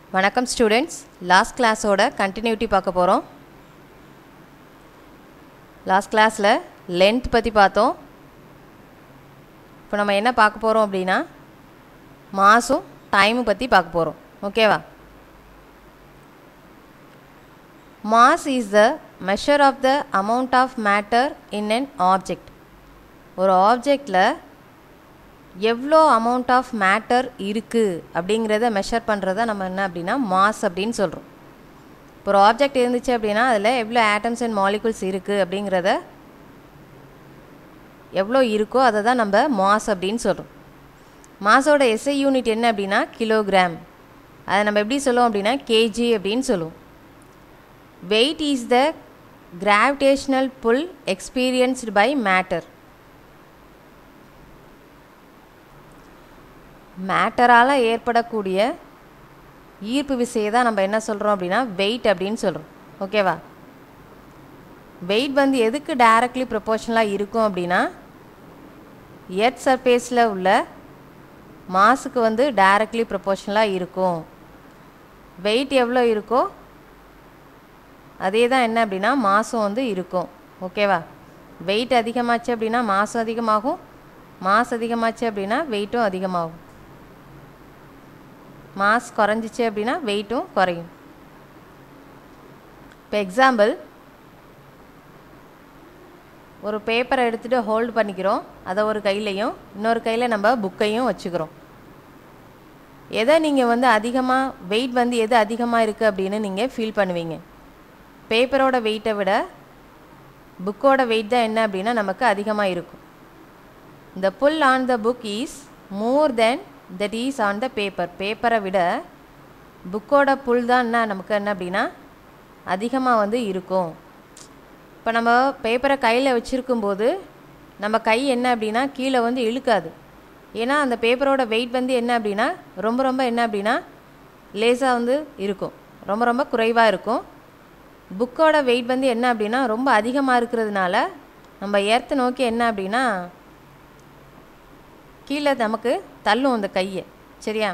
வணக்கம் students last கிளாஸோட continuity பார்க்க போகிறோம் லாஸ்ட் கிளாஸில் லென்த் பற்றி பார்த்தோம் இப்போ நம்ம என்ன பார்க்க போகிறோம் அப்படின்னா மாசும் டைமும் பற்றி பார்க்க போகிறோம் ஓகேவா mass is the measure of the amount of matter in an object ஒரு ஆப்ஜெக்டில் எவ்வளோ அமௌண்ட் ஆஃப் மேட்டர் இருக்குது அப்படிங்கிறத மெஷர் பண்ணுறத நம்ம என்ன அப்படின்னா மாஸ் அப்படின்னு சொல்கிறோம் இப்போ ஒரு ஆப்ஜெக்ட் இருந்துச்சு அப்படின்னா அதில் எவ்வளோ ஆட்டம்ஸ் அண்ட் மாலிகுல்ஸ் இருக்குது அப்படிங்கிறத எவ்வளோ இருக்கோ அதை தான் நம்ம மாஸ் அப்படின்னு சொல்கிறோம் மாஸோட எஸ்ஐ யூனிட் என்ன அப்படின்னா கிலோகிராம் அதை நம்ம எப்படி சொல்லுவோம் அப்படின்னா கேஜி அப்படின்னு சொல்லுவோம் weight is the gravitational pull experienced by matter மேட்டரால் ஏற்படக்கூடிய ஈர்ப்பு விசையை தான் நம்ம என்ன சொல்கிறோம் அப்படின்னா வெயிட் அப்படின்னு சொல்கிறோம் ஓகேவா வெயிட் வந்து எதுக்கு டைரக்ட்லி ப்ரொபோர்ஷனலாக இருக்கும் அப்படின்னா எர்த் சர்ஃபேஸில் உள்ள மாஸுக்கு வந்து டைரக்ட்லி ப்ரொபோர்ஷனலாக இருக்கும் வெயிட் எவ்வளோ இருக்கோ அதே தான் என்ன அப்படின்னா மாதம் வந்து இருக்கும் ஓகேவா வெயிட் அதிகமாச்சு அப்படின்னா மாதம் அதிகமாகும் மாஸ் அதிகமாச்சு அப்படின்னா வெயிட்டும் அதிகமாகும் மாஸ் குறைஞ்சிச்சு அப்படின்னா வெயிட்டும் குறையும் இப்போ எக்ஸாம்பிள் ஒரு பேப்பரை எடுத்துகிட்டு ஹோல்டு பண்ணிக்கிறோம் அதை ஒரு கையிலையும் இன்னொரு கையில் நம்ம புக்கையும் வச்சுக்கிறோம் எதை நீங்கள் வந்து அதிகமாக வெயிட் வந்து எது அதிகமாக இருக்குது அப்படின்னு நீங்கள் ஃபீல் பண்ணுவீங்க பேப்பரோட வெயிட்டை விட புக்கோட வெயிட் தான் என்ன அப்படின்னா நமக்கு அதிகமாக இருக்கும் the pull on the book is more than that is on the paper பேப்பரை விட புக்கோட புல் தான் என்ன நமக்கு என்ன அப்படின்னா அதிகமாக வந்து இருக்கும் இப்போ நம்ம பேப்பரை கையில் வச்சுருக்கும்போது நம்ம கை என்ன அப்படின்னா கீழே வந்து இழுக்காது ஏன்னா அந்த பேப்பரோட வெயிட் வந்து என்ன அப்படின்னா ரொம்ப ரொம்ப என்ன அப்படின்னா லேசாக வந்து இருக்கும் ரொம்ப ரொம்ப குறைவாக இருக்கும் புக்கோட வெயிட் வந்து என்ன அப்படின்னா ரொம்ப அதிகமாக இருக்கிறதுனால நம்ம எர்த்தை நோக்கி என்ன அப்படின்னா கீழே நமக்கு தள்ளும் அந்த கையை சரியா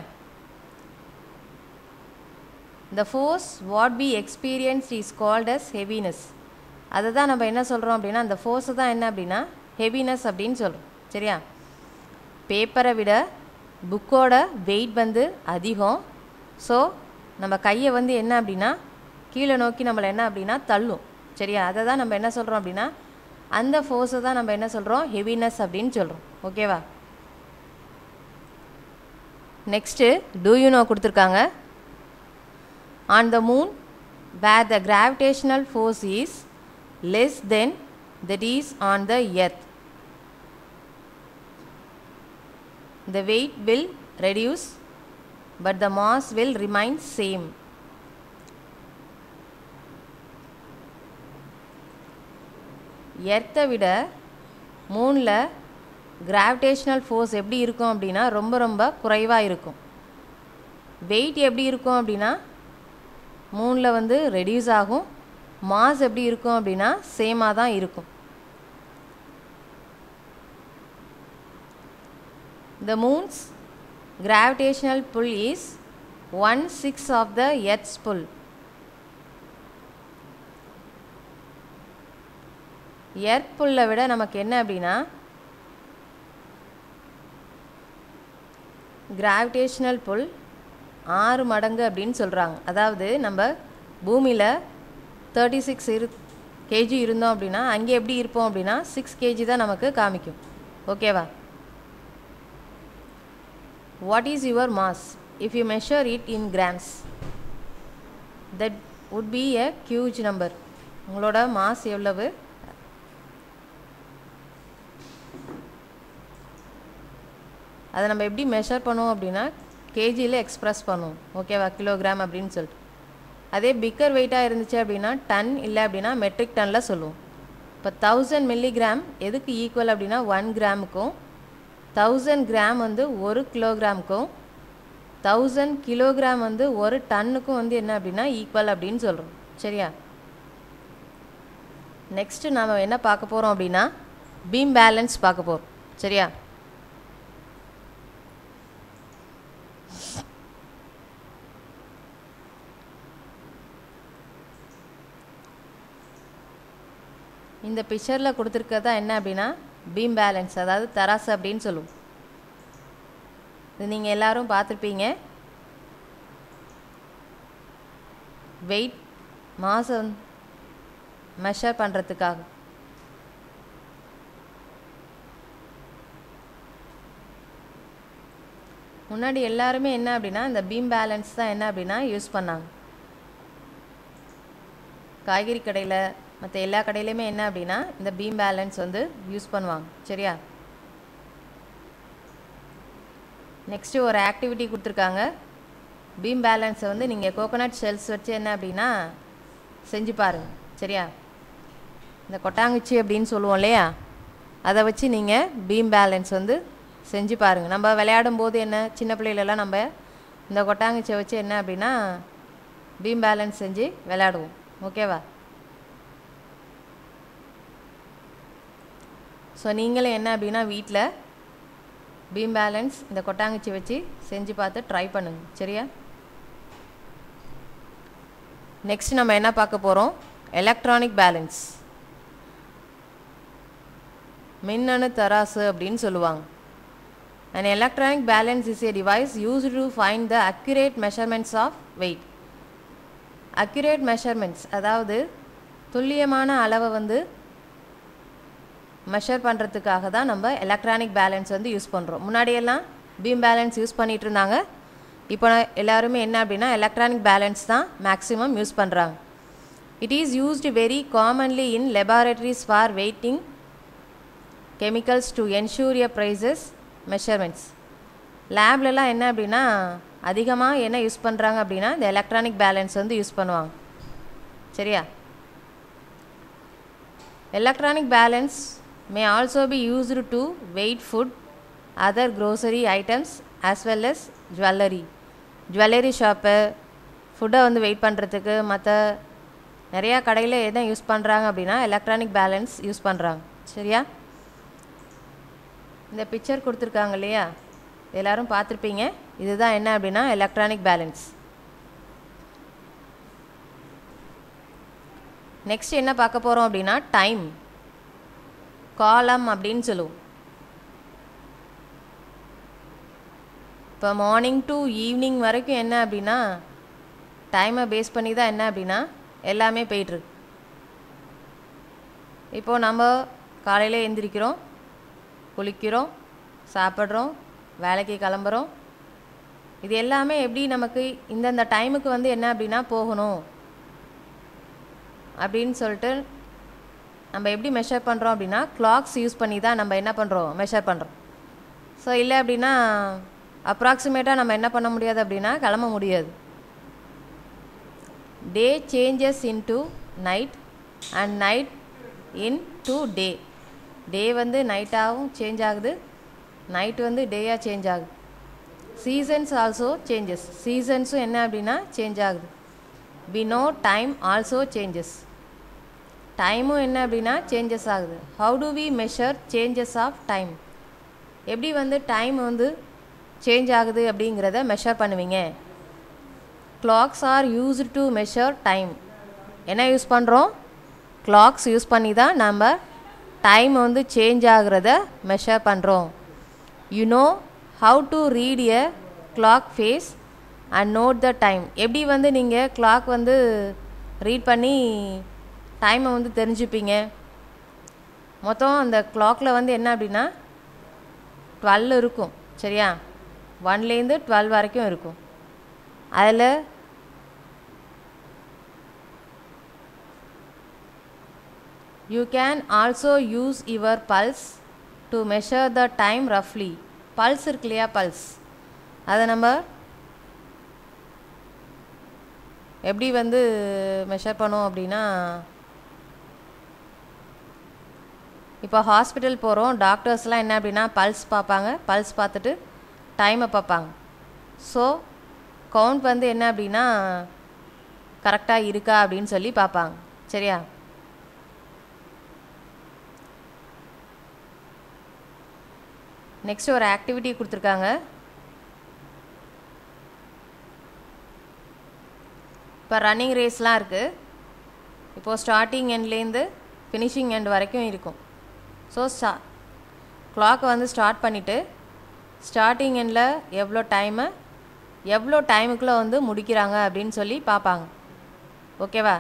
the force what be experience is called as heaviness அதை தான் நம்ம என்ன சொல்கிறோம் அப்படின்னா அந்த ஃபோர்ஸு தான் என்ன அப்படின்னா ஹெவினஸ் அப்படின்னு சொல்கிறோம் சரியா பேப்பரை விட புக்கோட வெயிட் வந்து அதிகம் ஸோ நம்ம கையை வந்து என்ன அப்படின்னா கீழே நோக்கி நம்மளை என்ன அப்படின்னா தள்ளும் சரியா அதை தான் நம்ம என்ன சொல்கிறோம் அப்படின்னா அந்த ஃபோர்ஸை தான் நம்ம என்ன சொல்கிறோம் ஹெவினஸ் அப்படின்னு சொல்கிறோம் ஓகேவா நெக்ஸ்ட்டு டூ யூ நோ கொடுத்துருக்காங்க on the moon where the gravitational force is less than that is on the earth the weight will reduce but the mass will remain same எர்த்தை விட மூணில் கிராவிடேஷ்னல் ஃபோர்ஸ் எப்படி இருக்கும் அப்படின்னா ரொம்ப ரொம்ப குறைவாக இருக்கும் வெயிட் எப்படி இருக்கும் அப்படின்னா மூணில் வந்து ரெடியூஸ் ஆகும் மாஸ் எப்படி இருக்கும் அப்படின்னா சேமாக தான் இருக்கும் The moon's gravitational pull is one sixth of the Earth's pull. Earth புல்லை விட நமக்கு என்ன அப்படின்னா கிராவிடேஷ்னல் புல் ஆறு மடங்கு அப்படின்னு சொல்கிறாங்க அதாவது நம்ம பூமியில் தேர்ட்டி சிக்ஸ் இரு கேஜி இருந்தோம் அப்படின்னா அங்கே எப்படி இருப்போம் அப்படின்னா சிக்ஸ் கேஜி தான் நமக்கு காமிக்கும் ஓகேவா what is your mass if you measure it in grams that would be a huge number உங்களோட மாஸ் எவ்வளவு அதை நம்ம எப்படி மெஷர் பண்ணுவோம் அப்படின்னா கேஜியில் எக்ஸ்ப்ரெஸ் பண்ணுவோம் ஓகேவா கிலோகிராம் அப்படின்னு சொல்லிட்டு அதே பிக்கர் வெயிட்டாக இருந்துச்சு அப்படின்னா டன் இல்லை அப்படின்னா மெட்ரிக் டனில் சொல்லுவோம் இப்போ தௌசண்ட் மில்லிகிராம் எதுக்கு ஈக்குவல் அப்படின்னா ஒன் கிராமுக்கும் தௌசண்ட் கிராம் வந்து ஒரு கிலோகிராமுக்கும் தௌசண்ட் கிலோகிராம் வந்து ஒரு டன்னுக்கும் வந்து என்ன அப்படின்னா ஈக்குவல் அப்படின்னு சொல்கிறோம் சரியா நெக்ஸ்ட்டு நாம் என்ன பார்க்க போகிறோம் அப்படின்னா பீம் பேலன்ஸ் பார்க்க போகிறோம் சரியா இந்த பிக்சரில் கொடுத்துருக்கதா என்ன அப்படின்னா பீம் பேலன்ஸ் அதாவது தராசு அப்படின்னு சொல்லுவோம் இது நீங்கள் எல்லாரும் பார்த்துருப்பீங்க வெயிட் மாதம் மெஷர் பண்ணுறதுக்காக முன்னாடி எல்லாருமே என்ன அப்படின்னா இந்த பீம் பேலன்ஸ் தான் என்ன அப்படின்னா யூஸ் பண்ணாங்க காய்கறி கடையில் மற்ற எல்லா கடையிலையுமே என்ன அப்படின்னா இந்த பீம் பேலன்ஸ் வந்து யூஸ் பண்ணுவாங்க சரியா நெக்ஸ்ட்டு ஒரு ஆக்டிவிட்டி கொடுத்துருக்காங்க பீம் பேலன்ஸை வந்து நீங்கள் கோகோனட் ஷெல்ஸ் வச்சு என்ன அப்படின்னா செஞ்சு பாருங்க சரியா இந்த கொட்டாங்குச்சி அப்படின்னு சொல்லுவோம் இல்லையா அதை வச்சு நீங்கள் பீம் பேலன்ஸ் வந்து செஞ்சு பாருங்கள் நம்ம விளையாடும் போது என்ன சின்ன பிள்ளைகளெல்லாம் நம்ம இந்த கொட்டாங்குச்சியை வச்சு என்ன அப்படின்னா பீம் பேலன்ஸ் செஞ்சு விளையாடுவோம் ஓகேவா ஸோ நீங்களும் என்ன அப்படின்னா வீட்டில் பீம் பேலன்ஸ் இந்த கொட்டாங்குச்சி வச்சு செஞ்சு பார்த்து ட்ரை பண்ணுங்க சரியா நெக்ஸ்ட் நம்ம என்ன பார்க்க போகிறோம் எலக்ட்ரானிக் பேலன்ஸ் மின்னணு தராசு அப்படின்னு சொல்லுவாங்க An electronic balance is a device used to find the accurate measurements of weight. accurate measurements அதாவது துல்லியமான அளவை வந்து மெஷர் பண்ணுறதுக்காக தான் நம்ம எலக்ட்ரானிக் பேலன்ஸ் வந்து யூஸ் பண்ணுறோம் முன்னாடியெல்லாம் பீம் பேலன்ஸ் யூஸ் பண்ணிகிட்டு இருந்தாங்க இப்போ எல்லாருமே என்ன அப்படின்னா எலக்ட்ரானிக் பேலன்ஸ் தான் மேக்ஸிமம் யூஸ் பண்ணுறாங்க it is used very commonly in laboratories for வெயிட்டிங் chemicals to ensure a precise measurements லேப்லலாம் என்ன அப்படின்னா அதிகமாக என்ன யூஸ் பண்ணுறாங்க அப்படின்னா இந்த எலக்ட்ரானிக் பேலன்ஸ் வந்து யூஸ் பண்ணுவாங்க சரியா electronic balance may also be used to weigh food other grocery items as well as jewellery jewellery shop ஃபுட்டை வந்து வெயிட் பண்ணுறதுக்கு மற்ற நிறையா கடையில் எதை யூஸ் பண்ணுறாங்க அப்படின்னா எலக்ட்ரானிக் பேலன்ஸ் யூஸ் பண்ணுறாங்க சரியா இந்த பிக்சர் கொடுத்துருக்காங்க இல்லையா எல்லாரும் பார்த்துருப்பீங்க இதுதான் என்ன அப்படின்னா எலக்ட்ரானிக் பேலன்ஸ் நெக்ஸ்ட் என்ன பார்க்க போகிறோம் அப்படின்னா டைம் காலம் அப்படின்னு சொல்லுவோம் இப்போ மார்னிங் டு ஈவினிங் வரைக்கும் என்ன அப்படின்னா டைமை பேஸ் பண்ணி தான் என்ன அப்படின்னா எல்லாமே போயிட்டுருக்கு இப்போது நம்ம காலையில் எந்திரிக்கிறோம் குளிக்கிறோம் சாப்பிட்றோம் வேலைக்கு கிளம்புறோம் இது எல்லாமே எப்படி நமக்கு இந்தந்த டைமுக்கு வந்து என்ன அப்படின்னா போகணும் அப்படின்னு சொல்லிட்டு நம்ம எப்படி மெஷர் பண்ணுறோம் அப்படின்னா கிளாக்ஸ் யூஸ் பண்ணி தான் நம்ம என்ன பண்ணுறோம் மெஷர் பண்ணுறோம் ஸோ இல்லை அப்படின்னா அப்ராக்சிமேட்டாக நம்ம என்ன பண்ண முடியாது அப்படின்னா கிளம்ப முடியாது day changes into night and night into day day வந்து நைட்டாகவும் சேஞ்ச் ஆகுது நைட் வந்து டேயாக சேஞ்ச் ஆகுது சீசன்ஸ் ஆல்சோ சேஞ்சஸ் சீசன்ஸும் என்ன அப்படின்னா சேஞ்ச் ஆகுது we know time also changes டைமும் என்ன அப்படின்னா சேஞ்சஸ் ஆகுது how do we measure changes of time எப்படி வந்து டைம் வந்து சேஞ்ச் ஆகுது அப்படிங்கிறத மெஷர் பண்ணுவீங்க clocks are used to measure time என்ன யூஸ் பண்ணுறோம் கிளாக்ஸ் யூஸ் பண்ணி தான் நம்ம டைம் வந்து சேஞ்ச் ஆகிறத மெஷர் பண்ணுறோம் you know how to read a clock face and note the time எப்படி வந்து நீங்கள் கிளாக் வந்து ரீட் பண்ணி டைமை வந்து தெரிஞ்சுப்பீங்க மொத்தம் அந்த கிளாக்கில் வந்து என்ன அப்படின்னா டுவெல் இருக்கும் சரியா ஒன்லேருந்து டுவெல் வரைக்கும் இருக்கும் அதில் you can also use your pulse to measure the time ரஃப்லி பல்ஸ் இருக்கு இல்லையா பல்ஸ் அதை நம்ம எப்படி வந்து மெஷர் பண்ணோம் அப்படின்னா இப்போ ஹாஸ்பிட்டல் போகிறோம் டாக்டர்ஸ்லாம் என்ன அப்படின்னா பல்ஸ் பார்ப்பாங்க பல்ஸ் பார்த்துட்டு டைமை பார்ப்பாங்க ஸோ கவுண்ட் வந்து என்ன அப்படின்னா கரெக்டாக இருக்கா அப்படின்னு சொல்லி பார்ப்பாங்க சரியா நெக்ஸ்ட் ஒரு ஆக்டிவிட்டி கொடுத்துருக்காங்க இப்போ ரன்னிங் ரேஸ்லாம் இருக்குது இப்போது ஸ்டார்டிங் எண்ட்லேருந்து ஃபினிஷிங் எண்ட் வரைக்கும் இருக்கும் ஸோ ஸ்டா கிளாக்கை வந்து ஸ்டார்ட் பண்ணிவிட்டு ஸ்டார்டிங் எண்டில் எவ்வளோ டைமு எவ்வளோ டைமுக்குள்ளே வந்து முடிக்கிறாங்க அப்படின்னு சொல்லி பார்ப்பாங்க ஓகேவா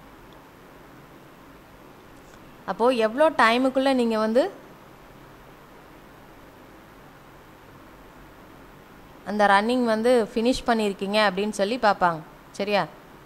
அப்போது எவ்வளோ டைமுக்குள்ளே நீங்கள் வந்து அந்த ரன்னிங் வந்து ஃபினிஷ் பண்ணியிருக்கீங்க அப்படின்னு சொல்லி பார்ப்பாங்க சரியா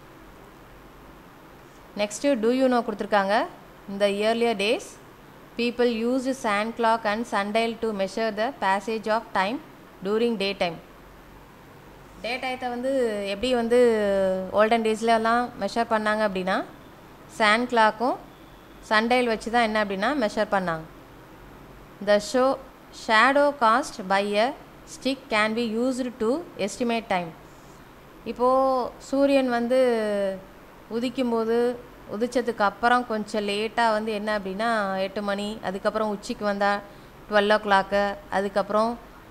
நெக்ஸ்ட்டு டூ யூ நோ கொடுத்துருக்காங்க இந்த earlier days people use sand clock and sundial to measure the passage of time during day time day டயத்தை வந்து எப்படி வந்து ஓல்டன் டேஸ்லலாம் மெஷர் பண்ணாங்க அப்படின்னா sand கிளாக்கும் சண்டைல் வச்சு தான் என்ன அப்படின்னா மெஷர் பண்ணாங்க the show shadow cast by a stick can be used to estimate time இப்போது சூரியன் வந்து உதிக்கும்போது உதிச்சதுக்கு அப்புறம் கொஞ்சம் லேட்டாக வந்து என்ன அப்படின்னா எட்டு மணி அதுக்கப்புறம் உச்சிக்கு வந்தால் டுவெல் ஓ கிளாக்கு அதுக்கப்புறம்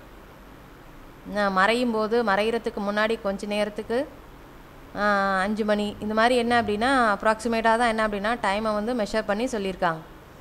ந- மறையும் போது மறையிறதுக்கு முன்னாடி கொஞ்ச நேரத்துக்கு ஆ, அஞ்சு மணி இந்த மாதிரி என்ன அப்படின்னா அப்ராக்சிமேட்டாக தான் என்ன அப்படின்னா டைமை வந்து மெஷர் பண்ணி சொல்லியிருக்காங்க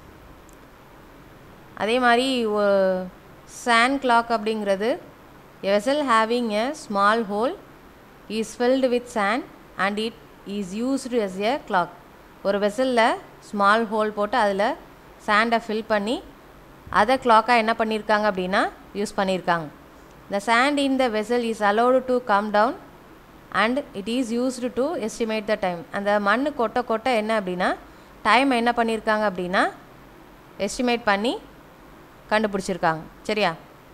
அதே மாதிரி சாண்ட் கிளாக் அப்படிங்கிறது vessel having a small hole is filled with sand and it is used as a clock ஒரு வெசலில் ஸ்மால் ஹோல் போட்டு அதில் சாண்டை ஃபில் பண்ணி அதை கிளாக்காக என்ன பண்ணியிருக்காங்க அப்படின்னா யூஸ் பண்ணியிருக்காங்க the sand in the vessel is allowed to come down and it is used to estimate the time அந்த மண் கொட்ட கொட்ட என்ன அப்படின்னா டைம் என்ன பண்ணியிருக்காங்க அப்படின்னா எஸ்டிமேட் பண்ணி கண்டுபிடிச்சிருக்காங்க சரியா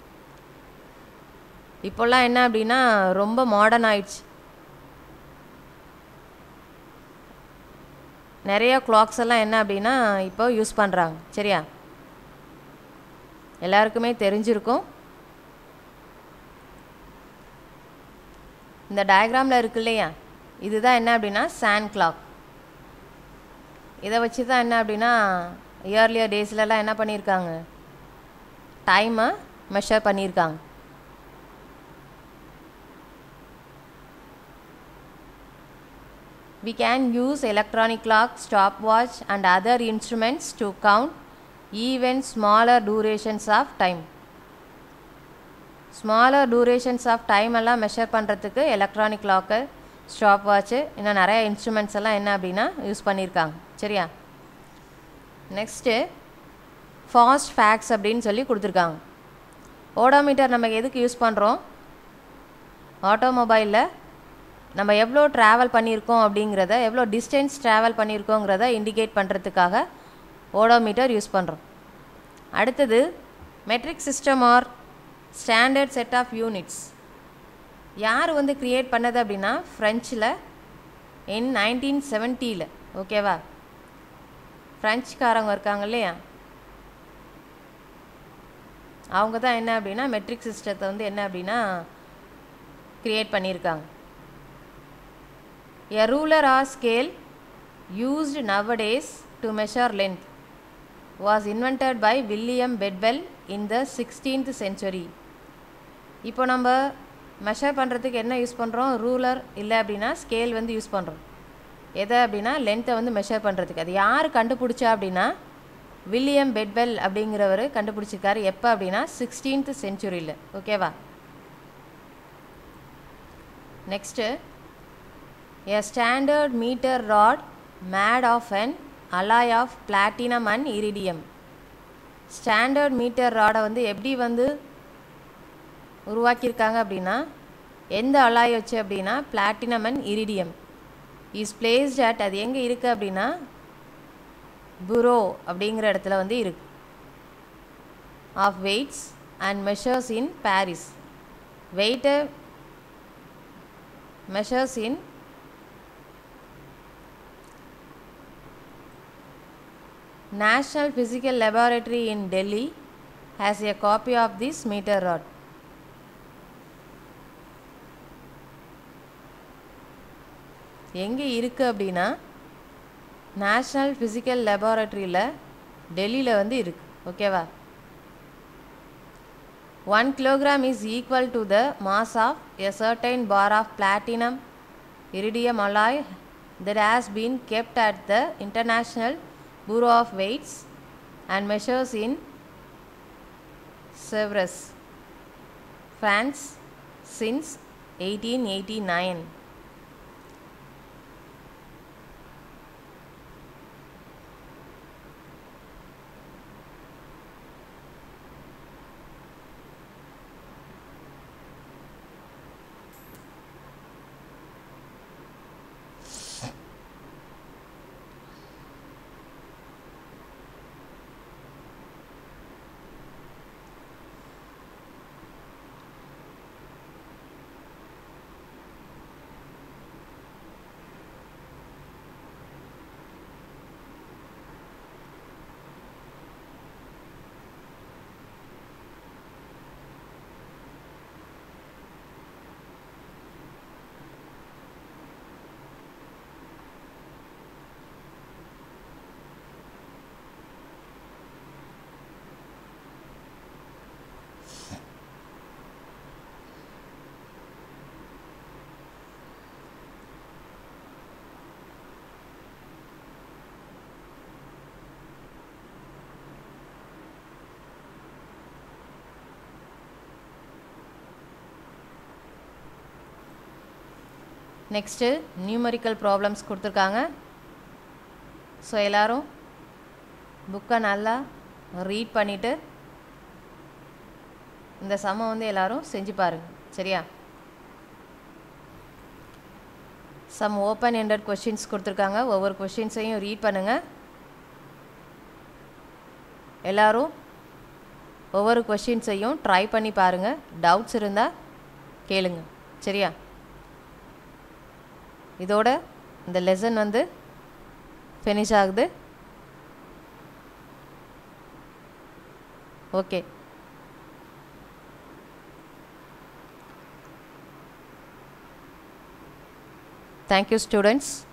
இப்போல்லாம் என்ன அப்படின்னா ரொம்ப மாடர்ன் ஆயிடுச்சு நிறைய கிளாக்ஸ் எல்லாம் என்ன அப்படின்னா இப்போ யூஸ் பண்ணுறாங்க சரியா எல்லாருக்குமே தெரிஞ்சிருக்கும் இந்த டயக்ராமில் இருக்கு இல்லையா இதுதான் என்ன அப்படின்னா சாண்ட் கிளாக் இதை வச்சு தான் என்ன அப்படின்னா இயர்லியர் டேஸ்லலாம் என்ன பண்ணியிருக்காங்க டைமை மெஷர் பண்ணியிருக்காங்க We can use electronic clock, stopwatch and other instruments to count even smaller durations of time. Smaller durations of time எல்லாம் மெஷர் பண்ணுறதுக்கு எலக்ட்ரானிக் கிளாக்கு ஸ்டாப் வாட்ச்சு இன்னும் நிறைய இன்ஸ்ட்ருமெண்ட்ஸ் எல்லாம் என்ன அப்படின்னா யூஸ் பண்ணியிருக்காங்க சரியா நெக்ஸ்ட்டு ஃபாஸ்ட் ஃபேக்ஸ் அப்படின்னு சொல்லி கொடுத்துருக்காங்க ஓடோமீட்டர் நம்ம எதுக்கு யூஸ் பண்ணுறோம் ஆட்டோமொபைலில் நம்ம எவ்வளோ ட்ராவல் பண்ணியிருக்கோம் அப்படிங்கிறத எவ்வளோ டிஸ்டன்ஸ் ட்ராவல் பண்ணியிருக்கோங்கிறத இண்டிகேட் பண்ணுறதுக்காக ஓடோமீட்டர் யூஸ் பண்ணுறோம் அடுத்தது metric system or standard set of units யார் வந்து க்ரியேட் பண்ணது அப்படின்னா ஃப்ரெஞ்சில் இன் நைன்டீன் செவன்ட்டியில் ஓகேவா ஃப்ரெஞ்சுக்காரங்க இருக்காங்க இல்லையா அவங்க தான் என்ன அப்படின்னா மெட்ரிக் சிஸ்டத்தை வந்து என்ன அப்படின்னா க்ரியேட் பண்ணியிருக்காங்க A ruler or scale used nowadays to measure length was invented by William Bedwell in the 16th century. இப்போ நம்ம மெஷர் பண்ணுறதுக்கு என்ன யூஸ் பண்ணுறோம் ரூலர் இல்லை அப்படின்னா ஸ்கேல் வந்து யூஸ் பண்ணுறோம் எதை அப்படின்னா லென்த்தை வந்து மெஷர் பண்ணுறதுக்கு அது யார் கண்டுபிடிச்சா அப்படின்னா வில்லியம் பெட்வெல் அப்படிங்கிறவர் கண்டுபிடிச்சிருக்காரு எப்போ அப்படின்னா சிக்ஸ்டீன்த் செஞ்சுரியில் ஓகேவா next A standard meter rod made of an alloy of platinum and iridium. Standard metre ராடை வந்து எப்படி வந்து உருவாக்கியிருக்காங்க அப்படின்னா எந்த அலாய் வச்சு அப்படின்னா platinum and iridium is placed at அது எங்கே இருக்குது அப்படின்னா புரோ அப்படிங்கிற இடத்துல வந்து இருக்கு of weights and measures in Paris வெயிட்டை measures in National Physical Laboratory in Delhi has a copy of this meter rod. எங்கே இருக்குது அப்படின்னா நேஷ்னல் ஃபிசிக்கல் லெபார்ட்டரியில் டெல்லியில் வந்து இருக்குது ஓகேவா one kilogram is equal to the mass of a certain bar of platinum iridium alloy that has been kept at the International Bureau of Weights and Measures in Sevres, France since 1889. Next numerical problems கொடுத்துருக்காங்க so எல்லோரும் புக்கை நல்லா read பண்ணிவிட்டு இந்த சமம் வந்து எல்லோரும் செஞ்சு பாருங்க சரியா சம் ஓப்பன் எண்டட் கொஷின்ஸ் கொடுத்துருக்காங்க ஒவ்வொரு கொஷின்ஸையும் ரீட் பண்ணுங்கள் எல்லோரும் ஒவ்வொரு கொஷின்ஸையும் ட்ரை பண்ணி பாருங்கள் டவுட்ஸ் இருந்தால் கேளுங்க சரியா இதோட இந்த லெசன் வந்து ஃபினிஷ் ஆகுது ஓகே தேங்க்யூ ஸ்டூடெண்ட்ஸ்